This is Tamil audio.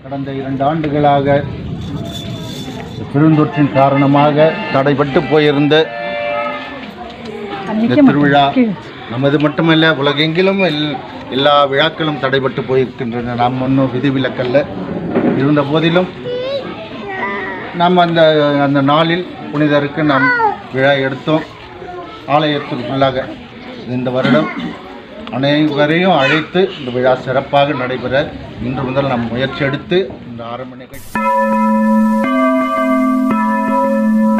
கடந்த இரண்டு ஆண்டுகளாக பெருந்தொற்றின் காரணமாக தடைபட்டு போயிருந்த இந்த திருவிழா நமது மட்டுமல்ல உலகெங்கிலும் எல்- எல்லா விழாக்களும் தடைபட்டு போயிருக்கின்றன நாம் ஒன்றும் விதிவிலக்கல்ல இருந்த போதிலும் நாம் அந்த அந்த நாளில் புனிதருக்கு நாம் விழா எடுத்தோம் ஆலயத்திற்குள்ளாக இந்த வருடம் அனைவரையும் அழைத்து இந்த விழா சிறப்பாக நடைபெற இன்று முதல் நாம் முயற்சி எடுத்து இந்த ஆரம்ப நிகழ்ச்சி